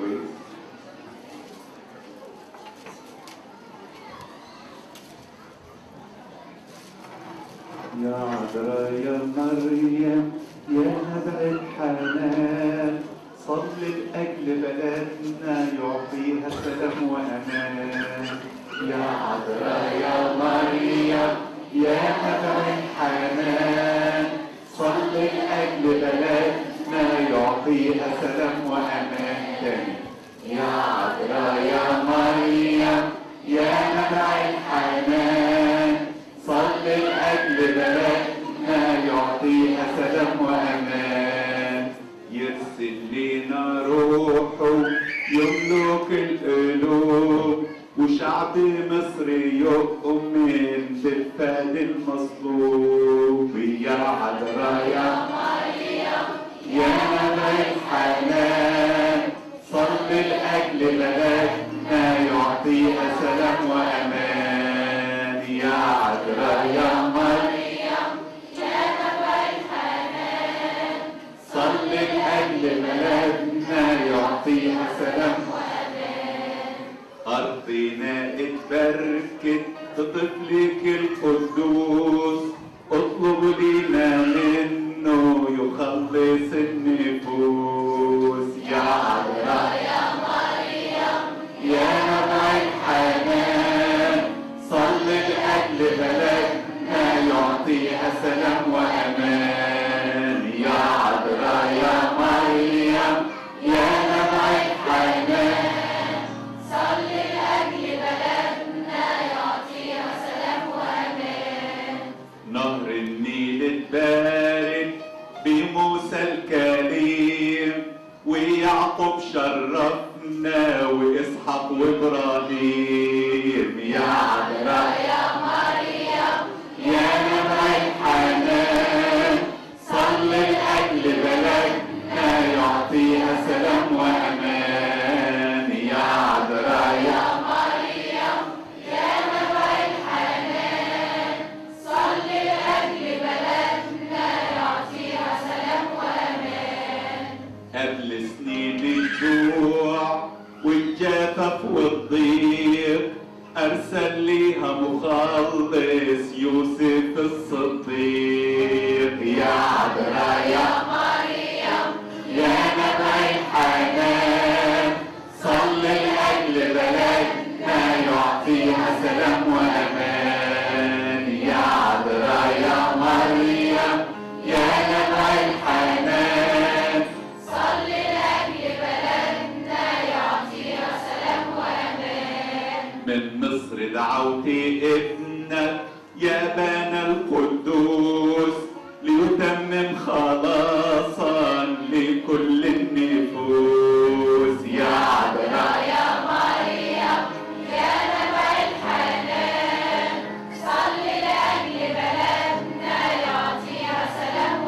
كويس يا عذراء يا مريم يا نبع الحنان صل لأجل بلدنا يعطيها سلام وأمان يا عذراء يا مريم يا نبع الحنان صل لأجل بلدنا يعطيها سلام وأمان تاني يا عذراء يا مريم يا نبع الحنان صل لأجل بلدنا يعطيها سلام وأمان يرسل لنا روحه يملك القلوب وشعب مصر يؤمن بالفاد المصلوب يا عذراء يا مريم يا نبع الحنان صل لأجل بلدنا يعطيها سلام وأمان يا عذراء يا مريم يا نبع الحنان صل لأجل بلدنا يعطيها سلام أرضنا اتبركت بطفلك القدوس اطلب لنا منه يخلص النفوس يا عذراء يا مريم يا نبع الحنان صل لأجل بلدنا يعطيها سلام وأمان يا عذراء يا مريم يا نبع الحنان صل لأجل بلدنا يعطيها سلام وأمان نهر النيل اتبارك بموسى الكريم ويعقوب شرفنا واسحاق وابراهيم يا عذراء يا مريم يا نبع الحنان صل لأجل بلدنا يعطيها سلام وأمان يا عذراء يا يا مريم يا نبع الحنان صل لأجل بلدنا يعطيها سلام وأمان قبل سنين الجوع والجفف والضيق أرسل ليها مخلص يوسف الصديق يا عذراء يا مريم يا نبع الحنان صل لأجل بلدنا يعطيها سلام وأمان يا عذراء يا مريم يا نبع الحنان صل لأجل بلدنا يعطيها سلام وأمان من مصر دعوتي ابنك يا بنا القدوس ليتمم خلاصا لكل النفوس يا عذراء يا مريم يا نبع الحنان صل لأجل بلدنا يعطيها سلام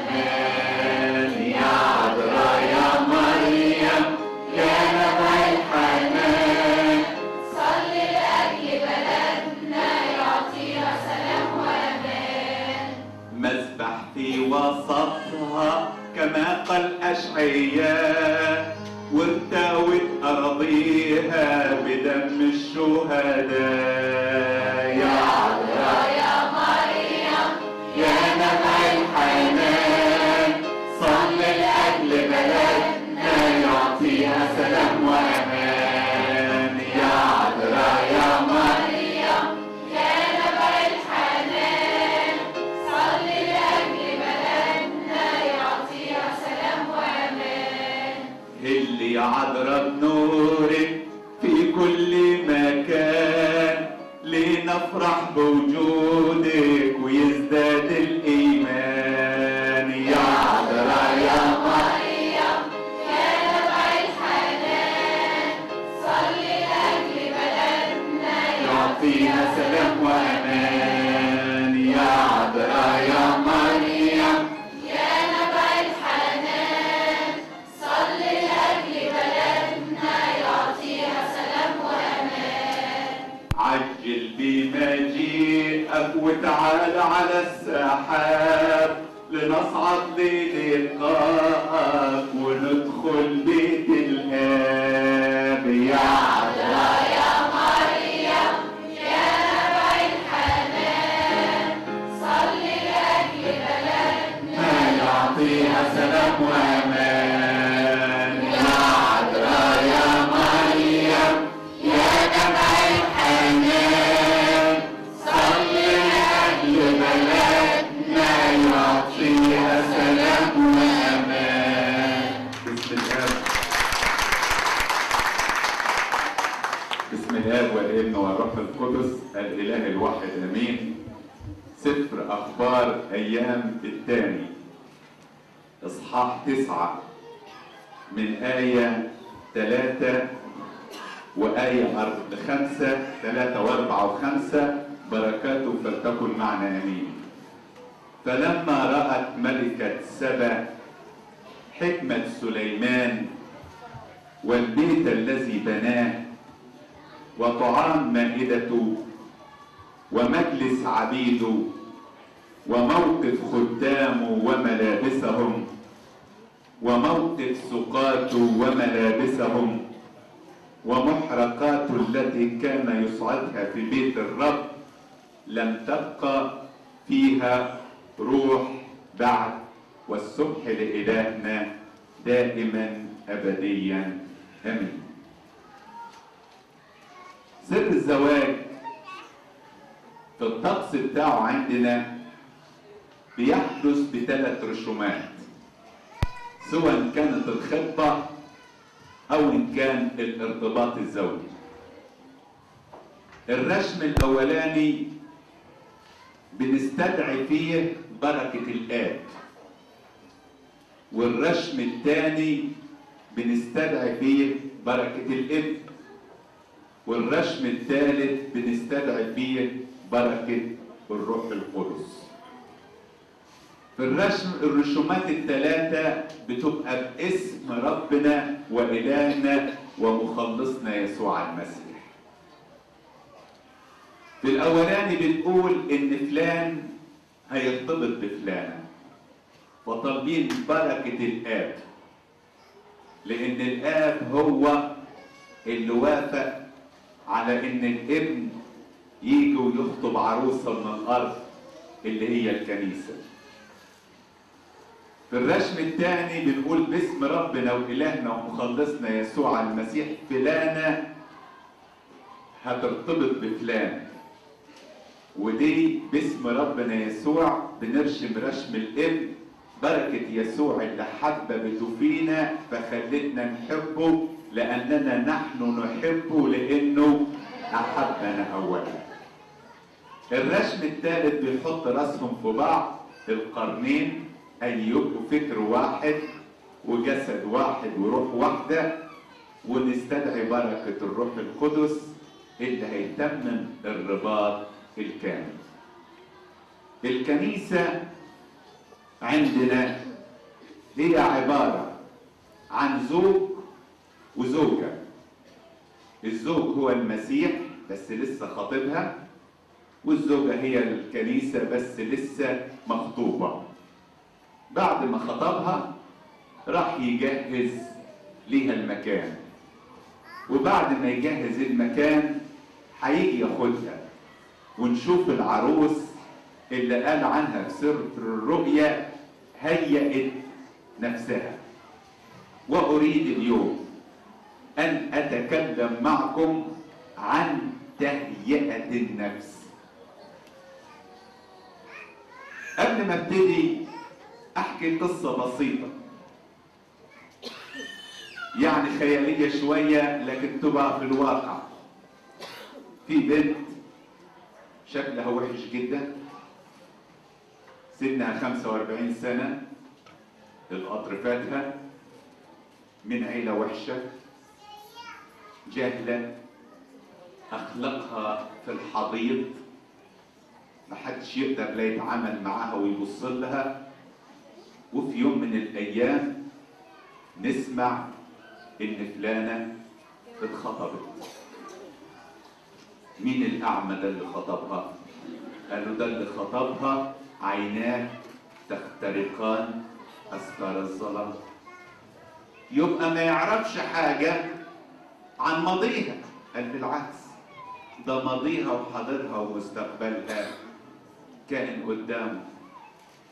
وأمان يا عذراء يا مريم يا نبع الحنان صل لأجل بلدنا يعطيها سلام وأمان مسبح في وسطها كما قال أشعياء وارتوت أراضيها بدم الشهداء يا عذراء يا مريم يا نبع الحنان صل لأجل بلدنا يعطيها سلام وأمان يا عذراء يا مريم مريم يا نبع الحنان صل لأجل بلدنا يعطيها سلام وأمان اللي عذرا بنورك في كل مكان لنفرح بوجودك ويزداد الإيمان يا عذراء يا مريم يا نبع الحنان صل لأجل بلدنا يعطيها سلام وأمان يا عذراء يا مريم يا نبع الحنان صل لأجل بلدنا يعطيها سلام وأمان عجل بمجيئك وتعال سلام وأمان يا عذراء يا مريم يا نبع الحنان صل لأجل بلدنا يعطيها سلام وأمان بسم الآب بسم الآب والابن والروح القدس الإله الواحد آمين سفر أخبار أيام الثاني إصحاح تسعة من آية ثلاثة وآية أرب- خمسة ثلاثة وأربعة وخمسة بركاته فلتكن معنا آمين فلما رأت ملكة سبا حكمة سليمان والبيت الذي بناه وطعام مائدته ومجلس عبيده وموقف خدامه وملابسهم وموقف سقاته وملابسهم ومحرقات التي كان يصعدها في بيت الرب لم تبقى فيها روح بعد والسبح لإلهنا دائما أبديا آمين سر الزواج في الطقس بتاعه عندنا بيحدث بثلاث رسومات سواء كانت الخطبة أو إن كان الارتباط الزوجي الرسم الأولاني بنستدعي فيه بركة الآب والرسم الثاني بنستدعي فيه بركة الابن والرسم الثالث بنستدعي فيه بركة الروح القدس في الرسم الرسومات الثلاثة بتبقى باسم ربنا وإلهنا ومخلصنا يسوع المسيح في الأولاني بتقول إن فلان هيرتبط بفلانة وطالبين بركة الآب لأن الآب هو اللي وافق على إن الابن يجي ويخطب عروسة من الأرض اللي هي الكنيسة في الرسم الثاني بنقول باسم ربنا وإلهنا ومخلصنا يسوع المسيح فلانة هترتبط بفلان ودي باسم ربنا يسوع بنرشم رسم الابن بركة يسوع اللي حببته فينا فخلتنا نحبه لأننا نحن نحبه لأنه أحبنا أولا الرسم الثالث بيحط راسهم في بعض القرنين أن يبقوا فكر واحد وجسد واحد وروح واحدة ونستدعي بركة الروح القدس اللي هيتمم الرباط الكامل الكنيسة عندنا هي عبارة عن زوج وزوجة الزوج هو المسيح بس لسه خاطبها والزوجة هي الكنيسة بس لسه مخطوبة بعد ما خطبها راح يجهز ليها المكان وبعد ما يجهز المكان هيجي ياخدها ونشوف العروس اللي قال عنها في سر الرؤيا هيئت نفسها وأريد اليوم أن أتكلم معكم عن تهيئة النفس قبل ما ابتدي احكي قصه بسيطه يعني خياليه شويه لكن تبقى في الواقع في بنت شكلها وحش جدا سنها 45 سنه القطر فاتها من عيله وحشه جاهله اخلاقها في الحضيض محدش يقدر لا يتعامل معاها ويبص لها وفي يوم من الايام نسمع ان فلانه اتخطبت مين الاعمى ده اللي خطبها قالوا ده اللي خطبها عيناه تخترقان استار الظلام يبقى ما يعرفش حاجه عن ماضيها قال بالعكس ده ماضيها وحاضرها ومستقبلها كائن قدامه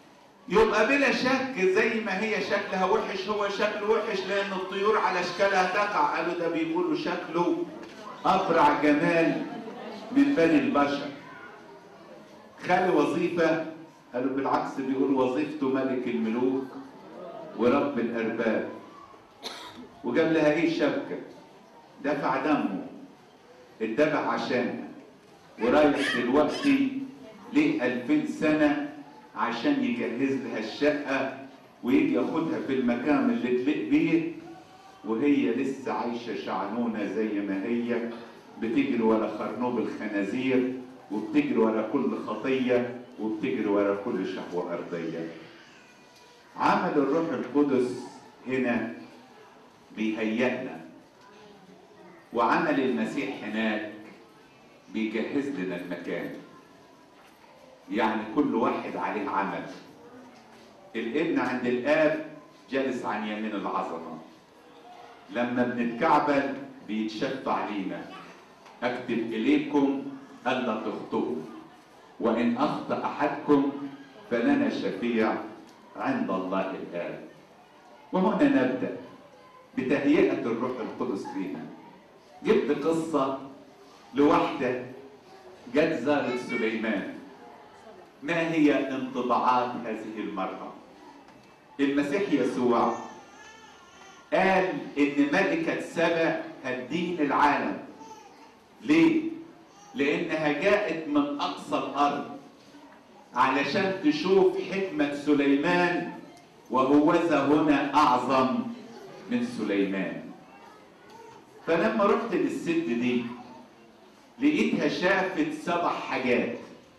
يبقى بلا شك زي ما هي شكلها وحش هو شكله وحش لان الطيور على اشكالها تقع قالوا ده بيقولوا شكله ابرع جمال من بني البشر خلي وظيفه قالوا بالعكس بيقولوا وظيفته ملك الملوك ورب الارباب وجاب لها ايه شبكه دفع دمه اتدفع عشانها ورايح دلوقتي ليه ألفين سنة عشان يجهز لها الشقة ويجي ياخدها في المكان اللي تليق بيه وهي لسه عايشة شعنونة زي ما هي بتجري ورا خرنوب الخنازير وبتجري ورا كل خطية وبتجري ورا كل شهوة أرضية عمل الروح القدس هنا بيهيئنا وعمل المسيح هناك بيجهز لنا المكان يعني كل واحد عليه عمل الابن عند الاب جالس عن يمين العظمه لما بنتكعبل بيتشفع لينا اكتب اليكم الا تخطئوا وان اخطا احدكم فلنا شفيع عند الله الاب وهنا نبدا بتهيئه الروح القدس لينا جبت قصه لواحده جت زارت سليمان ما هي انطباعات هذه المرأة؟ المسيح يسوع قال إن ملكة سبا هتدين العالم. ليه؟ لأنها جاءت من أقصى الأرض علشان تشوف حكمة سليمان وهوذا هنا أعظم من سليمان. فلما رحت للست دي لقيتها شافت سبع حاجات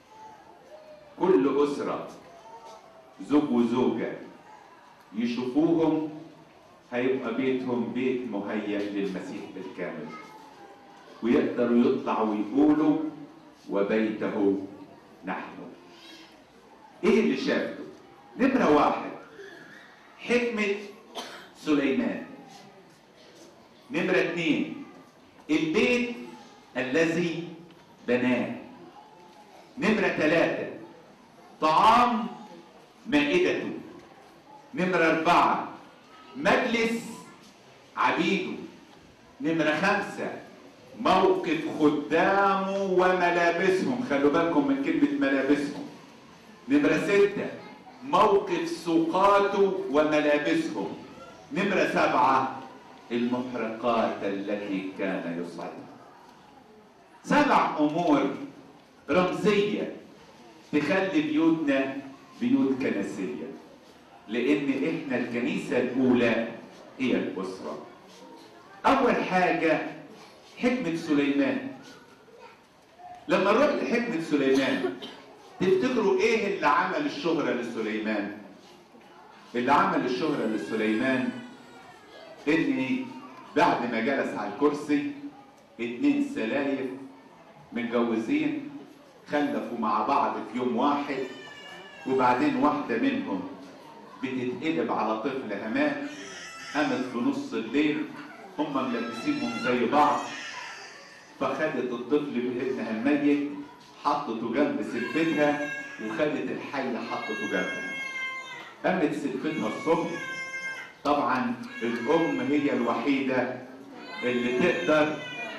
كل أسرة زوج وزوجة يشوفوهم هيبقى بيتهم بيت مهيأ للمسيح بالكامل ويقدروا يطلعوا ويقولوا وبيته نحن ايه اللي شافته نمرة واحد حكمة سليمان نمرة اتنين البيت الذي بناه نمرة ثلاثة طعام مائدته نمرة أربعة مجلس عبيده نمرة خمسة موقف خدامه وملابسهم خلوا بالكم من كلمة ملابسهم نمرة ستة موقف سقاته وملابسهم نمرة سبعة المحرقات التي كان يصعدها سبع أمور رمزية تخلي بيوتنا بيوت كنسية لأن إحنا الكنيسة الأولى هي الأسرة أول حاجة حكمة سليمان لما نروح لحكمة سليمان تفتكروا إيه اللي عمل الشهرة لسليمان؟ اللي عمل الشهرة لسليمان إن بعد ما جلس على الكرسي اتنين سلايف متجوزين خلفوا مع بعض في يوم واحد وبعدين واحدة منهم بتتقلب على طفل همان قامت في نص الليل هم ملبسينهم زي بعض فخدت الطفل بابنها الميت حطته جنب سلفتها وخدت الحي حطته جنبها قامت سلفتها الصبح طبعا الام هي الوحيده اللي تقدر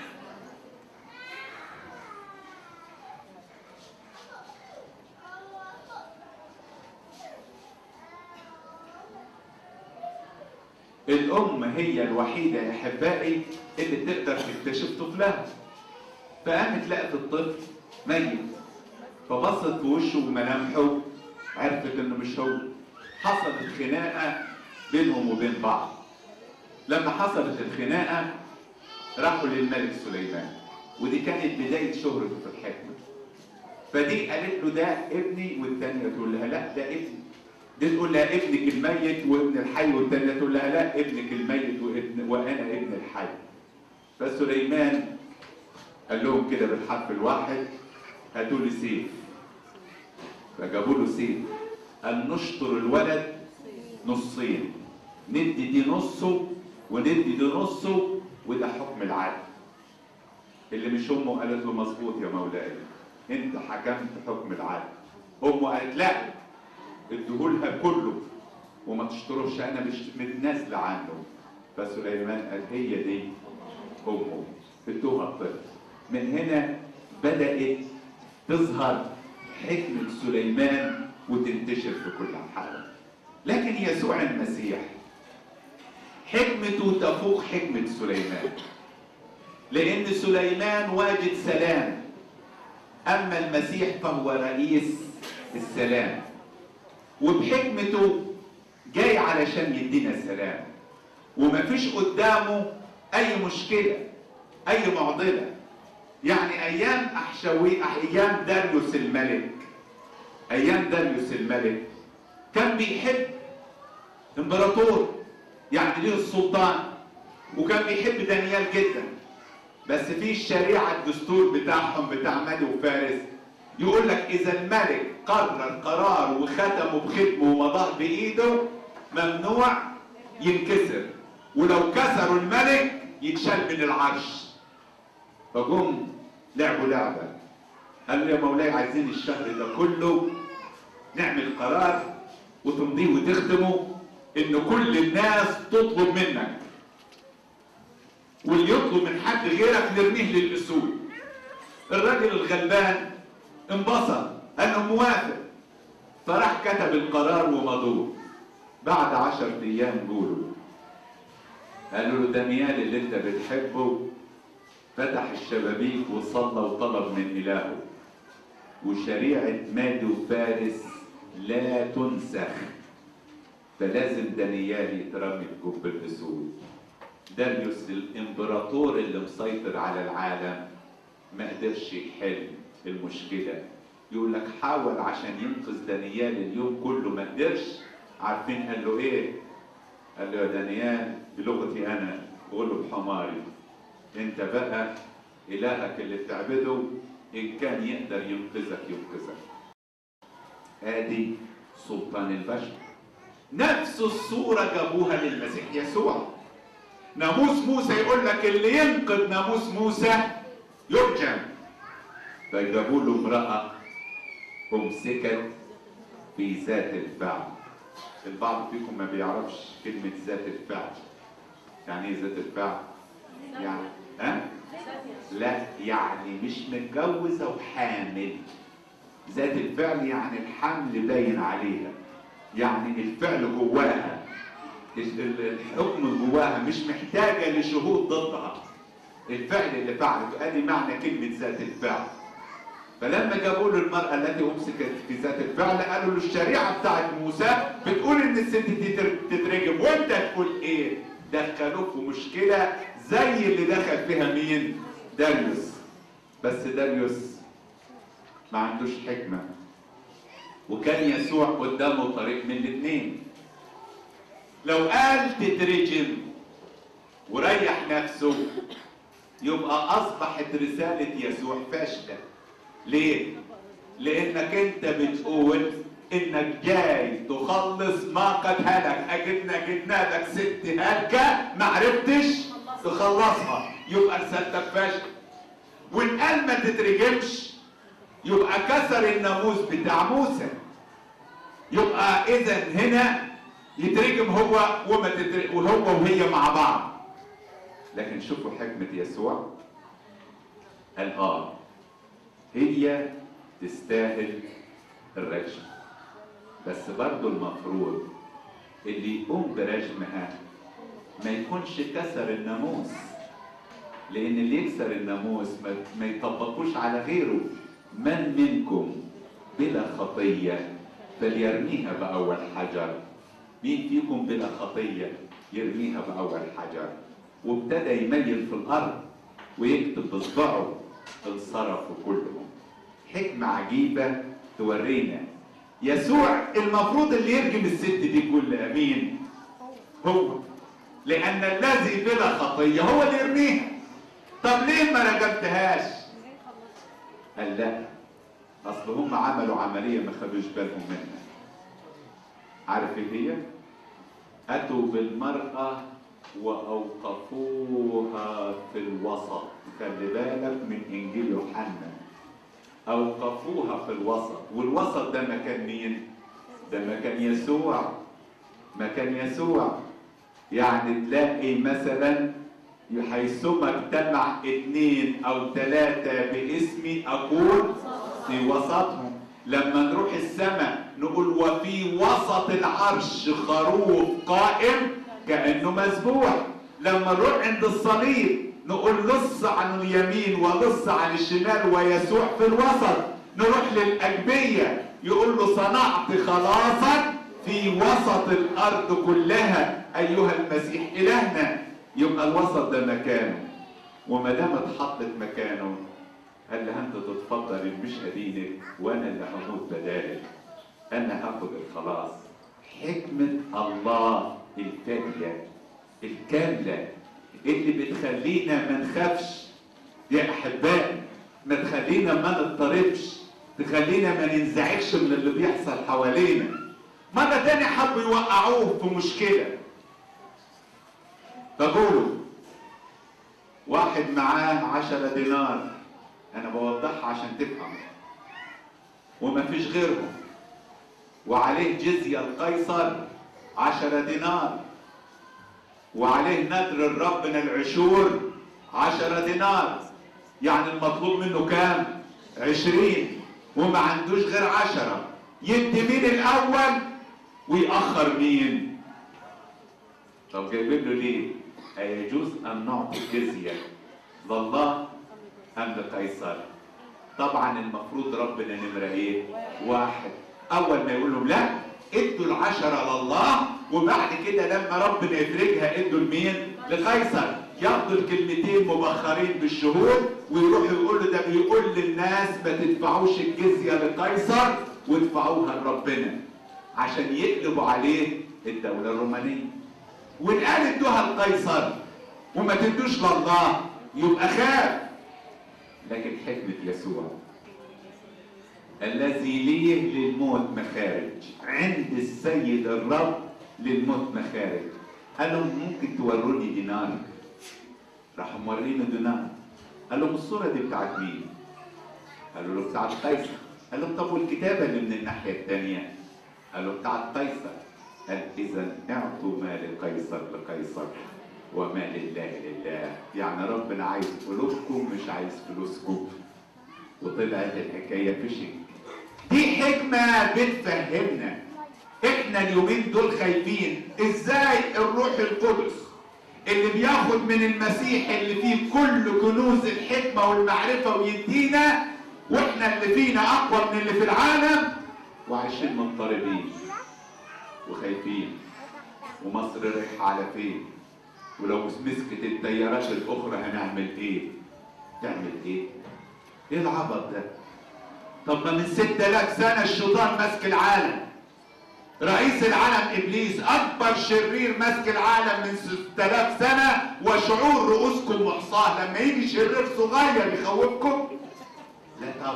الام هي الوحيده يا احبائي اللي تقدر تكتشف طفلها فقامت لقت الطفل ميت فبصت في وشه وملامحه عرفت انه مش هو حصلت خناقه بينهم وبين بعض لما حصلت الخناقه راحوا للملك سليمان ودي كانت بدايه شهرته في الحكمه فدي قالت له ده ابني والثانيه تقول لها لا ده ابني دي تقول لها ابنك الميت وابن الحي والثانيه تقول لها لا ابنك الميت وابن وانا ابن الحي فسليمان قال لهم كده بالحرف الواحد هاتوا لي سيف فجابوا له سيف قال نشطر الولد نصين ندي دي نصه وندي دي نصه وده حكم العدل اللي مش امه قالت له مظبوط يا مولاي انت حكمت حكم العدل امه قالت لا ادهولها كله وما تشتروش انا مش متنازله عنه فسليمان قال هي دي امه ادوها الطفل من هنا بدات تظهر حكمه سليمان وتنتشر في كل حاله لكن يسوع المسيح حكمته تفوق حكمه سليمان لان سليمان واجد سلام اما المسيح فهو رئيس السلام وبحكمته جاي علشان يدينا سلام ومفيش قدامه اي مشكله اي معضله يعني ايام احشوي ايام داريوس الملك ايام داريوس الملك كان بيحب امبراطور يعني ليه السلطان وكان بيحب دانيال جدا بس في الشريعه الدستور بتاعهم بتاع مادي وفارس يقول لك اذا الملك قرر قرار وختمه بختمه ومضاه بايده ممنوع ينكسر ولو كسروا الملك يتشال من العرش فجم لعبوا لعبه قالوا يا مولاي عايزين الشهر ده كله نعمل قرار وتمضيه وتختمه ان كل الناس تطلب منك واللي يطلب من حد غيرك نرميه للاسود الراجل الغلبان انبسط قال له موافق فراح كتب القرار ومضوه بعد عشر ايام جوله قالوا له دانيال اللي انت بتحبه فتح الشبابيك وصلى وطلب من الهه وشريعه مادي وفارس لا تنسخ فلازم دانيال يترمي في جب الاسود داريوس الامبراطور اللي مسيطر على العالم ما قدرش يحل المشكله يقول لك حاول عشان ينقذ دانيال اليوم كله ما قدرش عارفين قال له ايه قال له يا دانيال بلغتي انا بقول له بحماري انت بقى الهك اللي بتعبده ان كان يقدر ينقذك ينقذك ادي سلطان البشر نفس الصورة جابوها للمسيح يسوع ناموس موسى يقول لك اللي ينقذ ناموس موسى يرجم فجابوا له امرأة أمسكت في ذات الفعل البعض فيكم ما بيعرفش كلمة ذات الفعل يعني ايه ذات الفعل؟ يعني ها؟ لا يعني مش متجوزة وحامل ذات الفعل يعني الحمل باين عليها يعني الفعل جواها الحكم جواها مش محتاجة لشهود ضدها الفعل اللي فعلته ادي معنى كلمة ذات الفعل فلما جابوا له المرأة التي أمسكت في ذات الفعل قالوا له الشريعة بتاعت موسى بتقول إن الست دي تترجم وأنت تقول إيه؟ دخلوه في مشكلة زي اللي دخل فيها مين؟ داريوس بس داريوس ما عندوش حكمة وكان يسوع قدامه طريق من الاثنين لو قال تترجم وريح نفسه يبقى أصبحت رسالة يسوع فاشلة ليه؟ لأنك أنت بتقول إنك جاي تخلص ما قد هلك أجدنا جبنا لك ست هلكة ما عرفتش تخلصها يبقى رسالتك فاشلة وإن قال ما تترجمش يبقى كسر الناموس بتاع موسى يبقى إذا هنا يترجم هو وما تترجم وهو وهي مع بعض لكن شوفوا حكمة يسوع قال اه هي تستاهل الرجم بس برضو المفروض اللي يقوم برجمها ما يكونش كسر الناموس لان اللي يكسر الناموس ما, ما يطبقوش على غيره من منكم بلا خطية فليرميها بأول حجر مين فيكم بلا خطية يرميها بأول حجر وابتدى يميل في الأرض ويكتب بصبعه انصرفوا كلهم حكمة عجيبة تورينا يسوع المفروض اللي يرجم الست دي كلها مين؟ هو لأن الذي بلا خطية هو اللي يرميها طب ليه ما رجمتهاش؟ قال لا أصل هم عملوا عملية ما خدوش بالهم منها عارف ايه هي؟ أتوا بالمرأة وأوقفوها في الوسط خلي بالك من إنجيل يوحنا أوقفوها في الوسط والوسط ده مكان مين؟ ده مكان يسوع مكان يسوع يعني تلاقي مثلا حيثما اجتمع اثنين او ثلاثة باسمي اكون في وسطهم لما نروح السماء نقول وفي وسط العرش خروف قائم كأنه مذبوح لما نروح عند الصليب نقول لص عن اليمين ولص عن الشمال ويسوع في الوسط نروح للأجبية يقول له صنعت خلاصا في وسط الأرض كلها أيها المسيح إلهنا يبقى الوسط ده مكانه وما دام اتحطت مكانه قال لها انت تتفضل مش ادينك وانا اللي هموت بدالك انا هاخد الخلاص حكمة الله الكاملة الكاملة اللي بتخلينا ما نخافش يا احبائي ما تخلينا ما نضطربش تخلينا ما ننزعجش من اللي بيحصل حوالينا مرة تانية حبوا يوقعوه في مشكلة فقولوا واحد معاه عشرة دينار انا بوضحها عشان تفهم وما فيش غيرهم وعليه جزية القيصر عشرة دينار وعليه نذر الرب من العشور عشرة دينار يعني المطلوب منه كام عشرين وما عندوش غير عشرة يدي مين الاول ويأخر مين طب جايبين له ليه أيجوز أن نعطي الجزية لله أم لقيصر طبعا المفروض ربنا نمرة إيه واحد أول ما يقول لهم لا ادوا العشرة لله وبعد كده لما ربنا يفرجها ادوا لمين لقيصر ياخدوا الكلمتين مبخرين بالشهود ويروح يقول له ده بيقول للناس ما تدفعوش الجزية لقيصر وادفعوها لربنا عشان يقلبوا عليه الدولة الرومانية وان قال ادوها لقيصر وما تدوش لله يبقى خاف لكن حكمة يسوع الذي ليه للموت مخارج عند السيد الرب للموت مخارج قال لهم ممكن توروني دينار راحوا مورينه دينار قال لهم الصورة دي بتاعت مين؟ قالوا له بتاعت قيصر قال لهم طب والكتابة اللي من الناحية الثانية؟ قالوا بتاعت قيصر قال إذا اعطوا ما لقيصر لقيصر وما لله لله يعني ربنا عايز قلوبكم مش عايز فلوسكم وطلعت الحكاية فشك دي حكمة بتفهمنا احنا اليومين دول خايفين ازاي الروح القدس اللي بياخد من المسيح اللي فيه كل كنوز الحكمة والمعرفة ويدينا واحنا اللي فينا اقوى من اللي في العالم وعايشين مضطربين وخايفين ومصر رايحة على فين ولو مسكت التيارات الاخرى هنعمل ايه تعمل ايه ايه العبط ده طب ما من 6000 سنة الشيطان ماسك العالم رئيس العالم ابليس اكبر شرير ماسك العالم من 6000 سنة وشعور رؤوسكم محصاه لما يجي شرير صغير يخوفكم لا طبعا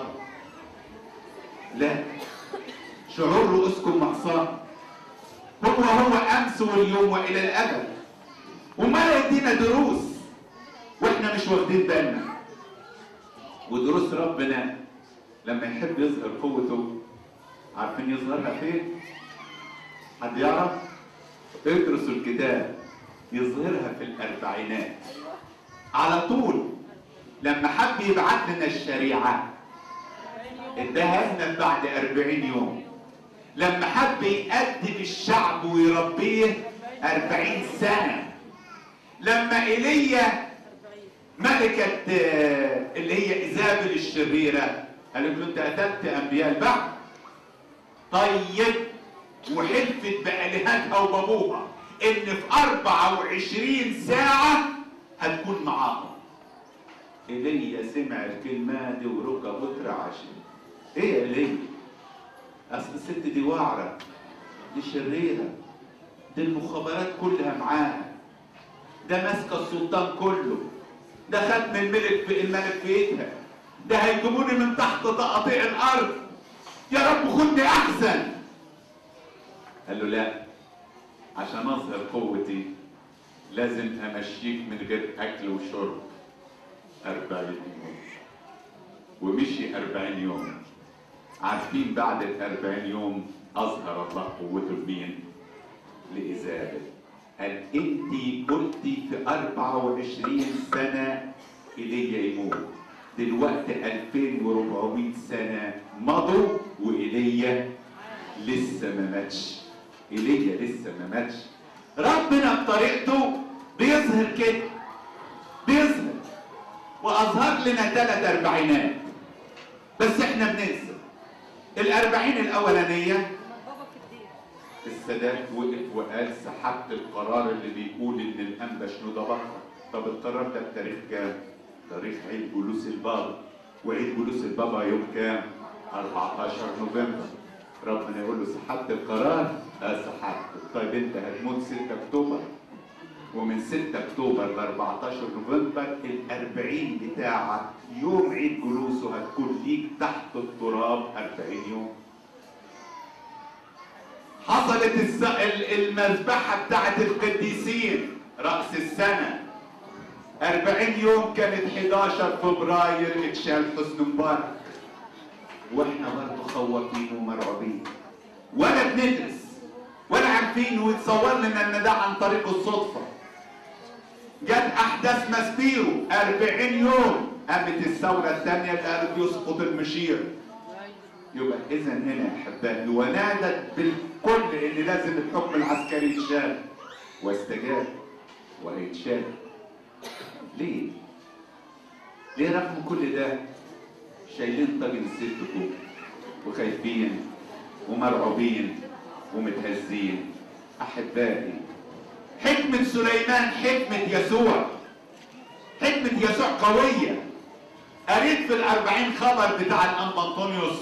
لا شعور رؤوسكم محصاه هو هو امس واليوم والى الابد وما يدينا دروس واحنا مش واخدين بالنا ودروس ربنا لما يحب يظهر قوته عارفين يظهرها فين حد يعرف ادرسوا الكتاب يظهرها في الاربعينات على طول لما حب يبعت لنا الشريعه اداها لنا بعد أربعين يوم لما حب يأدب الشعب ويربيه أربعين سنة لما إيليا ملكة آه، اللي هي إيزابل الشريرة قالت له أنت قتلت أنبياء البعث طيب وحلفت بآلهتها وبابوها إن في 24 ساعة هتكون معاهم ايليا سمع الكلمة دي وركبه اترعش ايه يا ايليا اصل الست دي واعرة دي شريرة دي المخابرات كلها معاها ده ماسكة السلطان كله ده ختم الملك في الملك في ايدها ده هيجيبوني من تحت تقاطيع الارض يا رب خدني احسن قال له لا عشان اظهر قوتي لازم امشيك من غير اكل وشرب أربعين يوم ومشي أربعين يوم عارفين بعد الأربعين يوم اظهر الله قوته لمين؟ لايزابل قال انت قلتي في 24 سنه ايليا يموت دلوقتي 2400 سنه مضوا وايليا لسه ما ماتش ايليا لسه ما ماتش ربنا بطريقته بيظهر كده بيظهر واظهر لنا ثلاث اربعينات بس احنا بننسى الاربعين الاولانيه السادات وقف وقال سحبت القرار اللي بيقول ان الانبا شنودة بطل طب القرار ده بتاريخ كام؟ تاريخ عيد جلوس البابا وعيد جلوس البابا يوم كام؟ 14 نوفمبر ربنا يقول له سحبت القرار؟ اه سحبت طيب انت هتموت 6 اكتوبر ومن 6 اكتوبر ل 14 نوفمبر ال 40 بتاعك يوم عيد جلوسه هتكون ليك تحت التراب 40 يوم حصلت الس... ال- المذبحة بتاعت القديسين رأس السنة 40 يوم كانت 11 فبراير اتشال حسن مبارك واحنا برضه خوافين ومرعوبين ولا بندرس ولا عارفين ويتصور لنا ان ده عن طريق الصدفة جت احداث ماسبيرو 40 يوم قامت الثورة الثانية اللي قالت يسقط المشير يبقى اذا هنا يا احبائي ونادت بالكل ان لازم الحكم العسكري يتشال واستجاب وهيتشال ليه؟ ليه رغم كل ده شايلين طاجن الست فوق وخايفين ومرعوبين ومتهزين احبائي حكمة سليمان حكمة يسوع حكمة يسوع قوية قريت في الأربعين خبر بتاع الأنبا أنطونيوس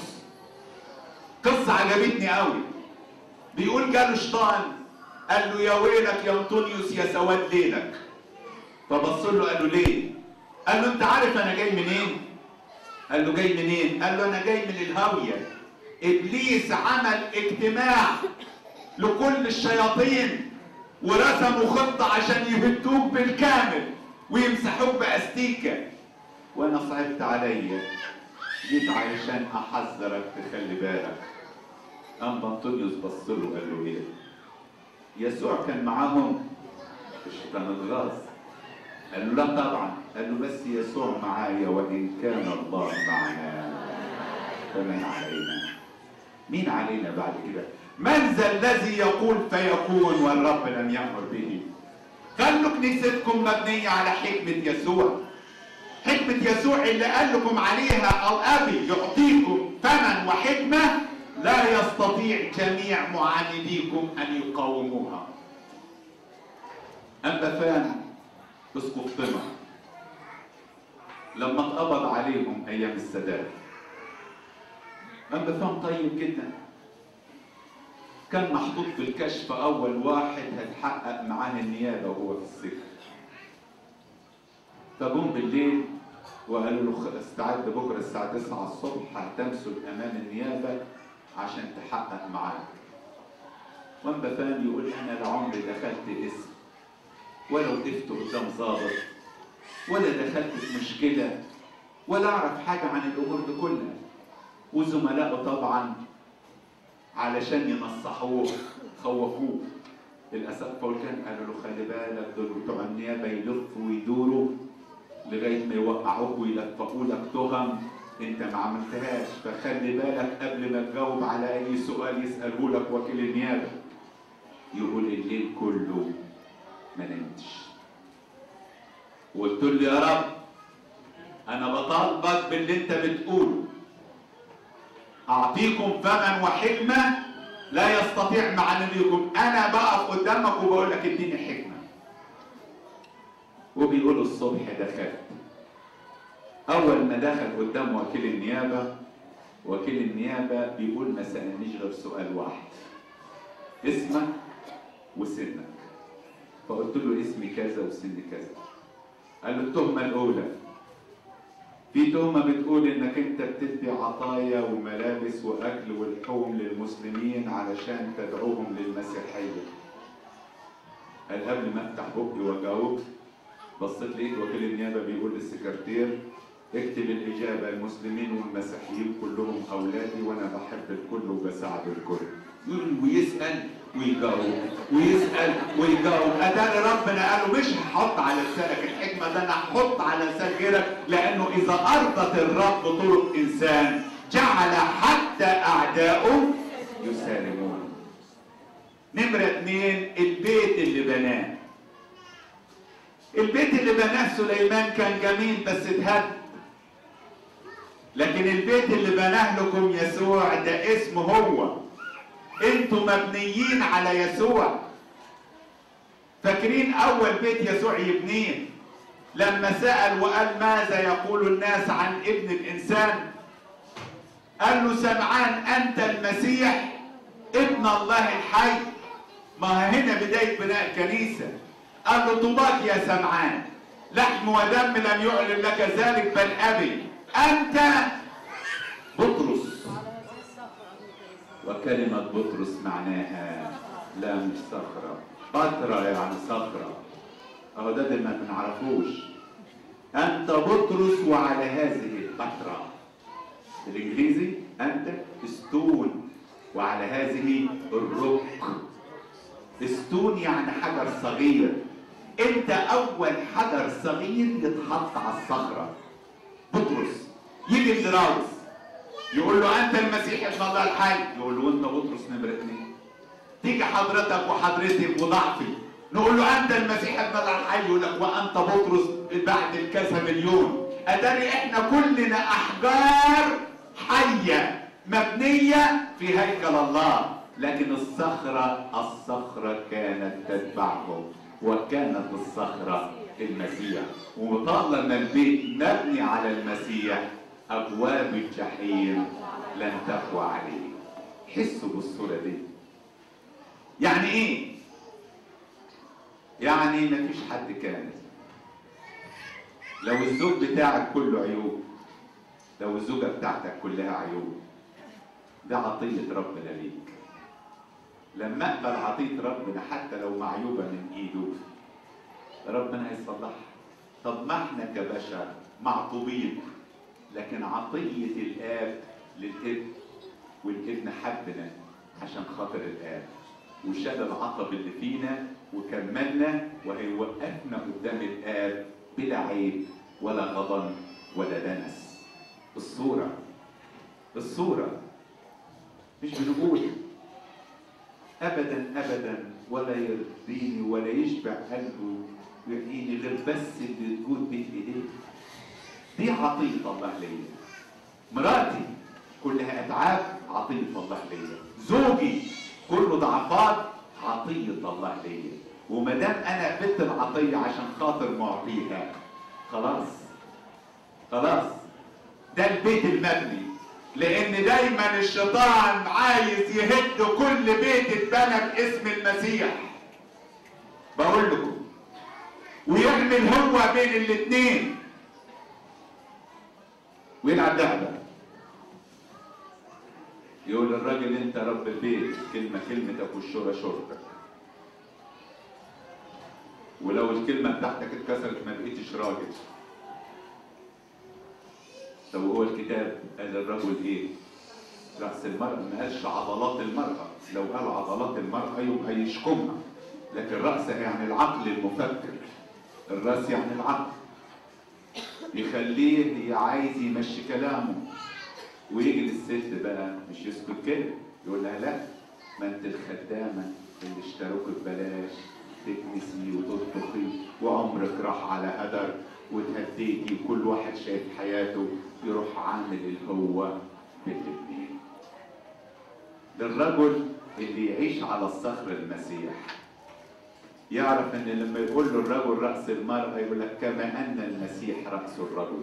قصة عجبتني قوي بيقول جاله شيطان قال له يا ويلك يا أنطونيوس يا سواد ليلك فبص له قال له ليه؟ قال له أنت عارف أنا جاي منين؟ قال له جاي منين؟ قال له أنا جاي من الهاوية إبليس عمل اجتماع لكل الشياطين ورسموا خطة عشان يهدوك بالكامل ويمسحوك بأستيكة وأنا صعبت عليا جيت علشان أحذرك تخلي بالك أما أنطونيوس بص له قال له إيه؟ يسوع كان معاهم الشيطان اتغاظ قال له لا طبعا قال له بس يسوع معايا وإن كان الله معنا فمن علينا مين علينا بعد كده من ذا الذي يقول فيكون والرب لم يأمر به خلوا كنيستكم مبنية على حكمة يسوع حكمة يسوع اللي قال لكم عليها الأبي يعطيكم ثمن وحكمة لا يستطيع جميع معانديكم أن يقاوموها أما فان اسقف طمع لما اتقبض عليهم أيام السادات أما فان طيب جدا كان محطوط في الكشف أول واحد هتحقق معاه النيابة وهو في السجن فجم بالليل وقالوا له خ- استعد بكره الساعه 9 الصبح هتمثل امام النيابه عشان تحقق معاك وانبا فان يقول انا لا عمري دخلت اسم ولا وقفت قدام ظابط ولا دخلت في مشكله ولا اعرف حاجه عن الامور دي كلها وزملائه طبعا علشان ينصحوه خوفوه الاسقفه والكهنه قالوا له خلي بالك دول بتوع النيابه يلفوا ويدوروا لغايه ما يوقعوك ويلفقوا لك تهم انت ما عملتهاش فخلي بالك قبل ما تجاوب على اي سؤال يساله لك وكيل النيابه يقول الليل كله ما نمتش وقلت له يا رب انا بطالبك باللي انت بتقوله اعطيكم فما وحكمه لا يستطيع معانديكم انا بقف قدامك وبقول لك اديني حكمه وبيقول الصبح دخلت اول ما دخل قدام وكيل النيابه وكيل النيابه بيقول ما سالنيش غير سؤال واحد اسمك وسنك فقلت له اسمي كذا وسني كذا قال له التهمه الاولى في تهمه بتقول انك انت بتدي عطايا وملابس واكل ولحوم للمسلمين علشان تدعوهم للمسيحيه قال قبل ما افتح بقي واجاوب بصيت لقيت وكيل النيابه بيقول للسكرتير اكتب الاجابه المسلمين والمسيحيين كلهم اولادي وانا بحب الكل وبساعد الكل يقول ويسال ويجاوب ويسال ويجاوب اداني ربنا قال له مش هحط على لسانك الحكمه ده انا هحط على لسان غيرك لانه اذا ارضت الرب طرق انسان جعل حتى اعداؤه يسالمون نمرة اتنين البيت اللي بناه البيت اللي بناه سليمان كان جميل بس اتهد لكن البيت اللي بناه لكم يسوع ده اسمه هو انتوا مبنيين على يسوع فاكرين اول بيت يسوع يبنيه لما سأل وقال ماذا يقول الناس عن ابن الانسان قال له سمعان انت المسيح ابن الله الحي ما هنا بداية بناء الكنيسة قال له طوباك يا سمعان لحم ودم لم يعلن لك ذلك بل أبي أنت بطرس وكلمة بطرس معناها لا مش صخرة بطرة يعني صخرة أهو ده اللي ما بنعرفوش أنت بطرس وعلى هذه البتراء بالإنجليزي أنت ستون وعلى هذه الرك ستون يعني حجر صغير انت اول حجر صغير يتحط على الصخره بطرس يجي الدراوس يقول له انت المسيح ابن الله الحي يقول له انت بطرس نمره اثنين تيجي حضرتك وحضرتك وضعفي نقول له انت المسيح ابن الله الحي يقول لك وانت بطرس بعد الكذا مليون اداري احنا كلنا احجار حيه مبنيه في هيكل الله لكن الصخرة الصخرة كانت تتبعهم وكانت الصخرة المسيح وطالما البيت مبني على المسيح أبواب الجحيم لن تقوى عليه حسوا بالصورة دي يعني إيه؟ يعني مفيش حد كامل لو الزوج بتاعك كله عيوب لو الزوجة بتاعتك كلها عيوب ده عطية ربنا ليك لما اقبل عطيه ربنا حتى لو معيوبه من ايده ربنا هيصلحها طب ما احنا كبشر معطوبين لكن عطيه الاب للابن والابن حبنا عشان خاطر الاب وشال العطب اللي فينا وكملنا وهيوقفنا قدام الاب بلا عيب ولا غضن ولا دنس الصوره الصوره مش بنقول ابدا ابدا ولا يرضيني ولا يشبع قلبه ويعيني غير بس اللي تكون بين ايديه دي عطيه الله ليا مراتي كلها اتعاب عطيه الله ليا زوجي كله ضعفات عطيه الله ليا وما دام انا قبلت العطيه عشان خاطر معطيها خلاص خلاص ده البيت المبني لان دايما الشيطان عايز يهد كل بيت اتبنى باسم المسيح بقول لكم ويعمل هو بين الاثنين ويلعب لعبه يقول الراجل انت رب البيت كلمه كلمتك والشورى شورتك ولو الكلمه بتاعتك اتكسرت ما بقيتش راجل طب هو الكتاب قال الرجل ايه؟ رأس المرأة ما قالش عضلات المرأة لو قال عضلات المرأة يبقى يشكمها لكن رأس يعني العقل المفكر الرأس يعني العقل يخليه عايز يمشي كلامه ويجي للست بقى مش يسكت كده يقول لها لا ما انت الخدامة اللي اشتروك ببلاش تكنسي وتطبخي وعمرك راح على هدر وتهديتي وكل واحد شايف حياته يروح عامل الهو بالاثنين للرجل اللي يعيش على الصخر المسيح يعرف ان لما يقول له الرجل راس المراه يقول لك كما ان المسيح راس الرجل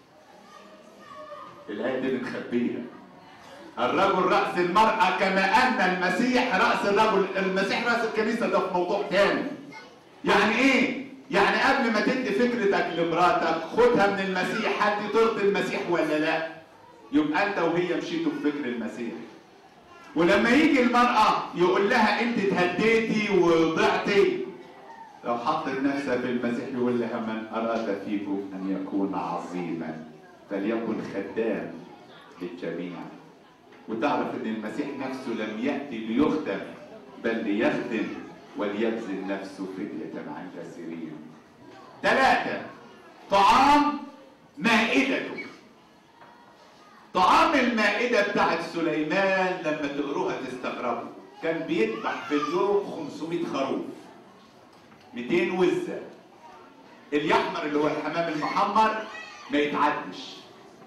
الايه دي بنخبيها الرجل راس المراه كما ان المسيح راس الرجل المسيح راس الكنيسه ده في موضوع تاني يعني ايه يعني قبل ما تدي فكرتك لمراتك خدها من المسيح هل دي ترضي المسيح ولا لا يبقى انت وهي مشيتوا في فكر المسيح ولما يجي المرأة يقول لها انت اتهديتي وضعتي لو حطت نفسها في المسيح يقول لها من اراد فيكم ان يكون عظيما فليكن خدام للجميع وتعرف ان المسيح نفسه لم ياتي ليخدم بل ليخدم وليبذل نفسه فدية عن كثيرين. ثلاثة طعام مائدته. طعام المائدة بتاعت سليمان لما تقروها تستغربوا كان بيذبح في اليوم 500 خروف 200 وزة اليحمر اللي هو الحمام المحمر ما يتعدش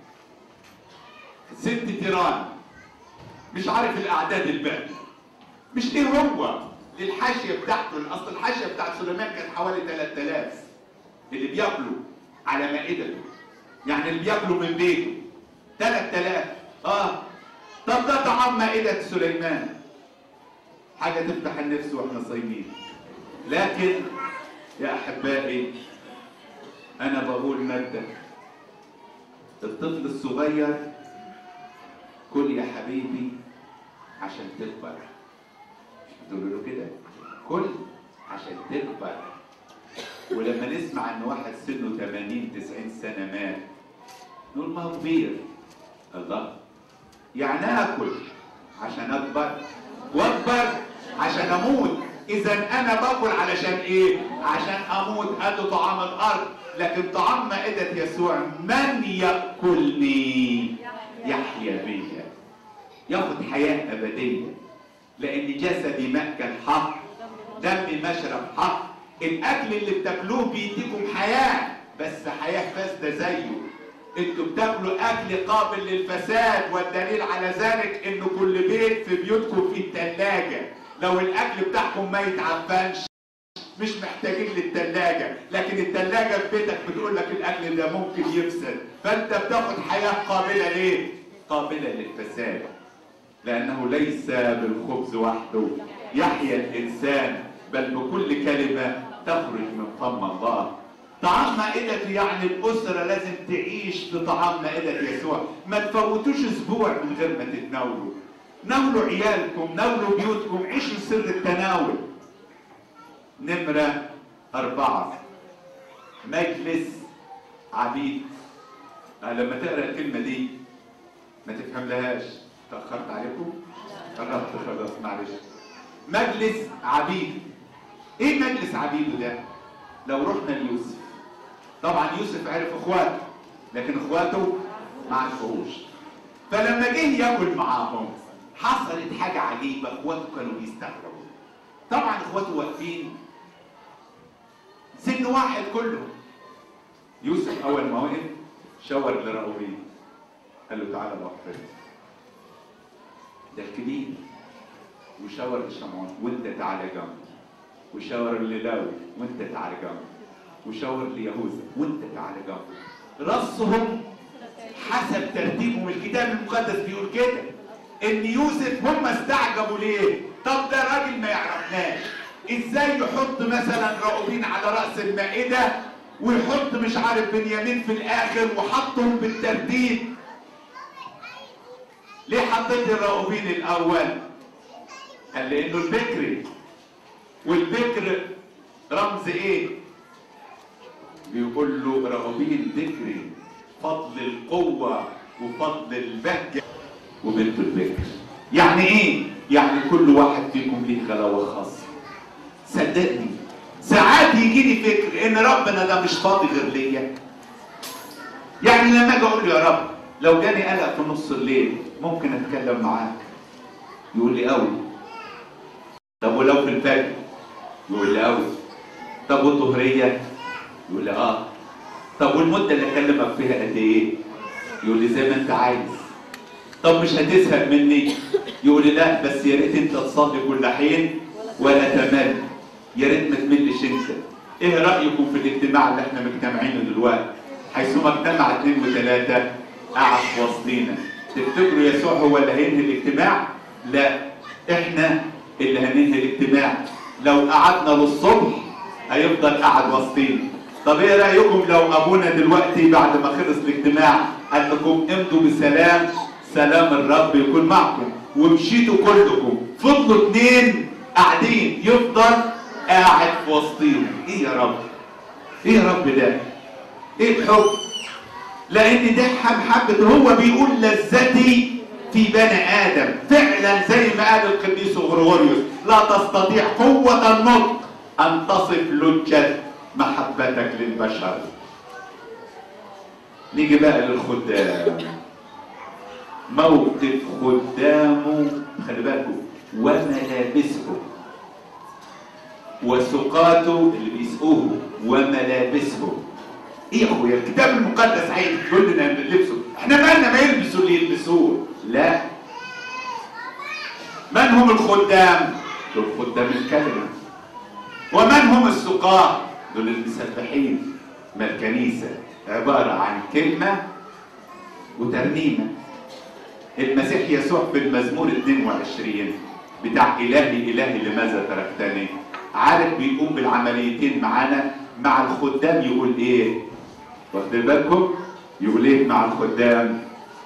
ست تيران مش عارف الاعداد الباقي مش ايه هو للحاشيه بتاعته اصل الحاشيه بتاعت سليمان كانت حوالي 3000 اللي بياكلوا على مائدته يعني اللي بياكلوا من بيته 3000 اه طب ده طعام مائده سليمان حاجه تفتح النفس واحنا صايمين لكن يا احبائي انا بقول ماده الطفل الصغير كل يا حبيبي عشان تكبر تقولوا له كده كل عشان تكبر ولما نسمع ان واحد سنه 80 90 سنه مات نقول ما هو كبير الله يعني اكل عشان اكبر واكبر عشان اموت اذا انا باكل علشان ايه عشان اموت هاتوا طعام الارض لكن طعام مائده يسوع من ياكلني يحيا بيا ياخد حياه ابديه لان جسدي ماكل حق دمي مشرب حق الاكل اللي بتاكلوه بيديكم حياه بس حياه فاسده زيه انتوا بتاكلوا اكل قابل للفساد والدليل على ذلك ان كل بيت في بيوتكم فيه ثلاجه لو الاكل بتاعكم ما يتعفنش مش محتاجين للثلاجه لكن الثلاجه في بيتك بتقول لك الاكل ده ممكن يفسد فانت بتاخد حياه قابله ليه قابله للفساد لانه ليس بالخبز وحده يحيا الانسان بل بكل كلمه تخرج من فم الله طعام مائدة يعني الأسرة لازم تعيش في طعام مائدة يسوع ما تفوتوش أسبوع من غير ما تتناولوا ناولوا عيالكم ناولوا بيوتكم عيشوا سر التناول نمرة أربعة مجلس عبيد آه لما تقرأ الكلمة دي ما تفهم لهاش تأخرت عليكم؟ قربت خلاص معلش مجلس عبيد ايه مجلس عبيده ده؟ لو رحنا ليوسف طبعا يوسف عرف اخواته لكن اخواته ما عرفوش فلما جه ياكل معاهم حصلت حاجه عجيبه اخواته كانوا بيستغربوا طبعا اخواته واقفين سن واحد كله يوسف اول ما وقف شاور لراؤوبين قال له تعالى بقى ده الكبير وشاور لشمعون وانت تعالى جنبي وشاور للاوي وانت تعالى جنبي وشاور ليهوذا وانت تعالى جنبي رصهم حسب ترتيبهم الكتاب المقدس بيقول كده ان يوسف هم استعجبوا ليه طب ده راجل ما يعرفناش ازاي يحط مثلا راؤوبين على راس المائده ويحط مش عارف بنيامين في الاخر وحطهم بالترتيب ليه حطيت الراؤوبين الاول قال لانه البكري والبكر رمز ايه بيقول له راؤوبين بكري فضل القوة وفضل البهجة وبنت البكر يعني ايه يعني كل واحد فيكم ليه غلاوة خاصة صدقني ساعات يجيني فكر ان ربنا ده مش فاضي غير ليا يعني لما اجي اقول له يا رب لو جاني قلق في نص الليل ممكن اتكلم معاك يقول لي قوي طب ولو في الفجر يقول لي قوي طب والظهريه يقول لي اه طب والمده اللي اكلمك فيها قد ايه يقول لي زي ما انت عايز طب مش هتزهق مني يقول لي لا بس يا ريت انت تصلي كل حين ولا تمل يا ريت ما تملش انت ايه رايكم في الاجتماع اللي احنا مجتمعينه دلوقتي حيثما اجتمع اثنين وثلاثه قعد في وسطينا تفتكروا يسوع هو اللي هينهي الاجتماع لا احنا اللي هننهي الاجتماع لو قعدنا للصبح هيفضل قاعد وسطينا طب ايه رايكم لو ابونا دلوقتي بعد ما خلص الاجتماع قال لكم امضوا بسلام سلام الرب يكون معكم ومشيتوا كلكم فضلوا اتنين قاعدين يفضل قاعد في وسطينا ايه يا رب ايه يا رب ده ايه الحب لان ده محبة هو بيقول لذتي في بني ادم فعلا زي ما قال القديس غرغوريوس لا تستطيع قوه النطق ان تصف لجه محبتك للبشر نيجي بقى للخدام موقف خدامه خلي بالكم وملابسهم وسقاته اللي بيسقوه وملابسهم ايه يا اخويا الكتاب المقدس عايز يقول لنا نلبسه احنا مالنا ما يلبسوا اللي يلبسوه لا من هم الخدام دول خدام الكلمه ومن هم السقاه دول المسبحين ما الكنيسه عباره عن كلمه وترنيمه المسيح يسوع في المزمور 22 بتاع إلهي إلهي لماذا تركتني عارف بيقوم بالعمليتين معانا مع الخدام يقول إيه واخدين بالكم يقول إيه مع الخدام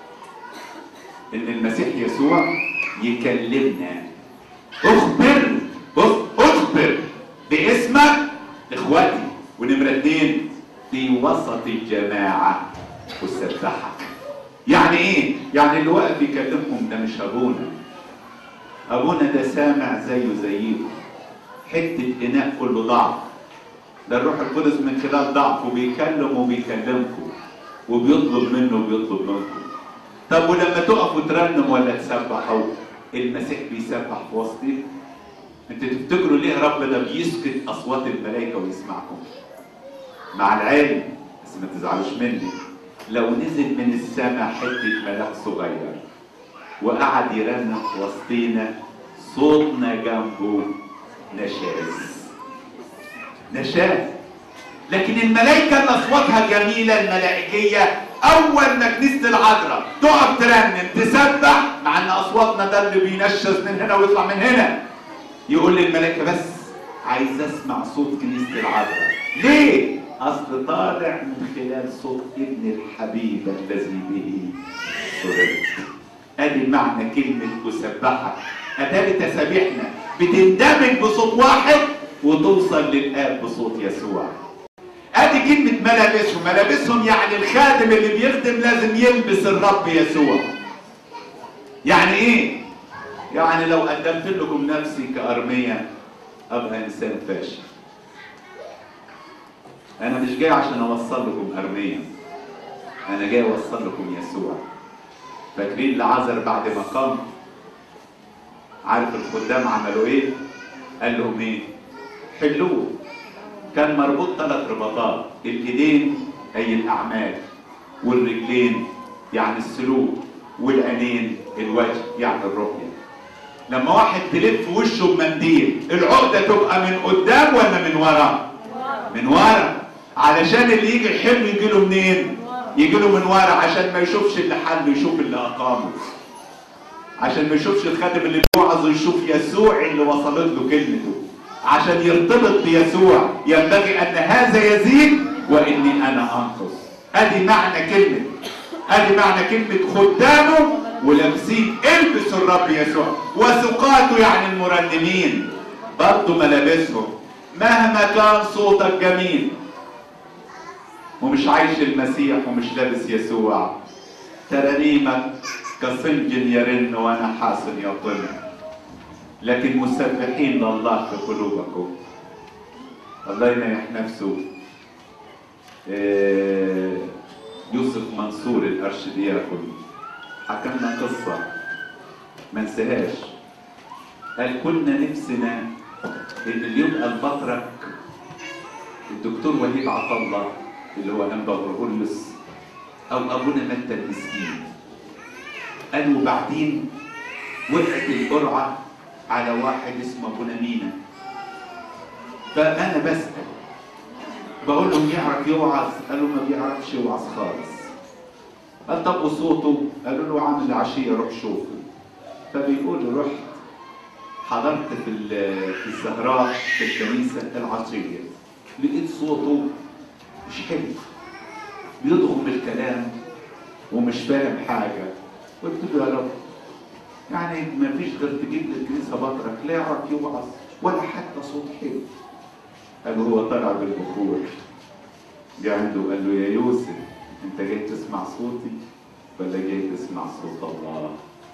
إن المسيح يسوع يكلمنا أخبر بص أخبر باسمك إخواتي ونمرة اتنين في وسط الجماعة وسبحك يعني ايه؟ يعني اللي واقف يكلمكم ده مش ابونا ابونا ده سامع زيه زيكم حته اناء كله ضعف ده الروح القدس من خلال ضعفه بيكلم وبيكلمكم وبيطلب منه وبيطلب منكم طب ولما تقفوا ترنم ولا تسبحوا المسيح بيسبح في وسطكم انتوا تفتكروا ليه ربنا بيسكت اصوات الملائكه ويسمعكم مع العلم بس ما تزعلوش مني لو نزل من السماء حتة ملاك صغير وقعد يرنم في وسطينا صوتنا جنبه نشاز نشاز لكن الملائكة اللي أصواتها جميلة الملائكية أول ما كنيسة العذراء تقف ترنم تسبح مع إن أصواتنا ده اللي بينشز من هنا ويطلع من هنا يقول للملائكة بس عايز أسمع صوت كنيسة العذراء ليه؟ أصل طالع من خلال صوت ابن الحبيب الذي به سررت. أدي معنى كلمة أسبحك. أتاري تسابيحنا بتندمج بصوت واحد وتوصل للآب بصوت يسوع. أدي كلمة ملابسهم، ملابسهم يعني الخادم اللي بيخدم لازم يلبس الرب يسوع. يعني إيه؟ يعني لو قدمت لكم نفسي كأرمية أبقى إنسان فاشل. انا مش جاي عشان اوصل لكم ارميا انا جاي اوصل لكم يسوع فاكرين العذر بعد ما قام عارف الخدام عملوا ايه قال لهم ايه حلوه كان مربوط ثلاث رباطات الايدين اي الاعمال والرجلين يعني السلوك والعينين الوجه يعني الرؤيه لما واحد تلف وشه بمنديل العقده تبقى من قدام ولا من ورا من ورا علشان اللي يجي الحلم يجي له منين يجي له من ورا عشان ما يشوفش اللي حل يشوف اللي اقامه عشان ما يشوفش الخادم اللي بيوعظ يشوف يسوع اللي وصلت له كلمته عشان يرتبط بيسوع ينبغي ان هذا يزيد واني انا انقص ادي معنى كلمه ادي معنى كلمه خدامه ولابسين البسوا الرب يسوع وسقاته يعني المرنمين برضه ملابسهم مهما كان صوتك جميل ومش عايش المسيح ومش لابس يسوع ترانيمك كصنج يرن ونحاس يطل لكن مسبحين لله في قلوبكم الله ينيح نفسه آه، يوسف منصور الارشدياكون حكى لنا قصه ما انساهاش قال كنا نفسنا ان اللي يبقى البطرك الدكتور وهيب عطله اللي هو انبا غرغريوس او ابونا متى المسكين قال وبعدين وقعت القرعه على واحد اسمه ابونا مينا فانا بسال بقول لهم يعرف يوعظ قالوا ما بيعرفش يوعظ خالص قال طب وصوته قالوا له عامل عشيه روح شوفه فبيقول رحت حضرت في ال- في الزهراء في الكنيسه العصريه لقيت صوته مش حلو بيضغم الكلام ومش فاهم حاجه قلت له يا رب يعني ما فيش غير تجيب للكنيسه بطرك لا يعرف يوعظ ولا حتى صوت حلو قال هو طلع بالبخور جه عنده قال له يا يوسف انت جاي تسمع صوتي ولا جاي تسمع صوت الله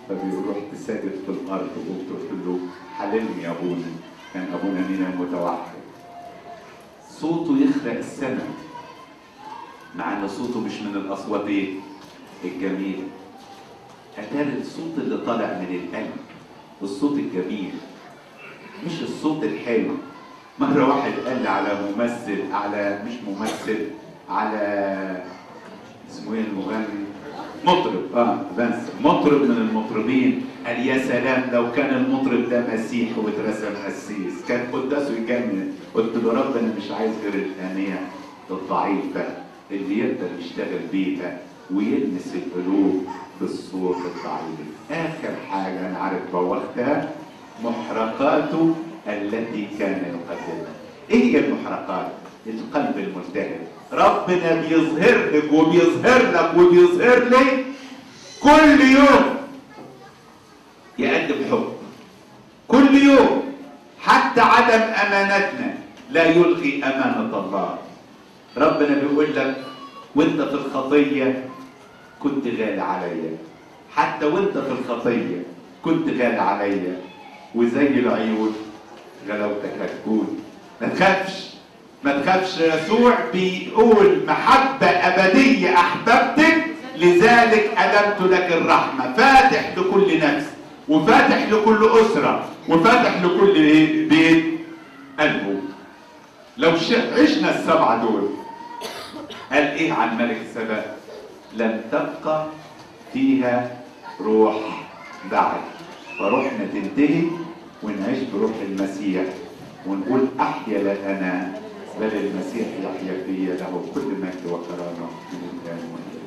فبيقول رحت ساجد في الارض وقلت قلت له حللني يا ابونا كان ابونا مينا متوحد صوته يخرق السماء مع ان صوته مش من الاصوات ايه الجميله اتاري الصوت اللي طالع من القلب الصوت الجميل مش الصوت الحلو مرة واحد قال لي على ممثل على مش ممثل على اسمه ايه المغني مطرب اه بنسى مطرب من المطربين قال يا سلام لو كان المطرب ده مسيح واترسم قسيس كان قداسه يجنن قلت له رب انا مش عايز غير الانيه الضعيفه اللي يقدر يشتغل بيها ويلمس القلوب بالصوت الضعيف اخر حاجه انا عارف بوختها محرقاته التي كان يقدمها ايه هي المحرقات القلب الملتهب ربنا بيظهر لك وبيظهر لك وبيظهر لي كل يوم يقدم حب كل يوم حتى عدم امانتنا لا يلغي امانه الله ربنا بيقول لك وانت في الخطيه كنت غالي عليا حتى وانت في الخطيه كنت غالي عليا وزي العيون غلاوتك هتكون ما تخافش ما تخافش يسوع بيقول محبة أبدية أحببتك لذلك أدمت لك الرحمة فاتح لكل نفس وفاتح لكل أسرة وفاتح لكل إيه؟ بيت قلبه لو ش- عشنا السبعة دول قال إيه عن ملك السبا لم تبقى فيها روح بعد فروحنا تنتهي ونعيش بروح المسيح ونقول احيا لا انا بل المسيح يحيا فيا له كل مجد وكرامه من الان والى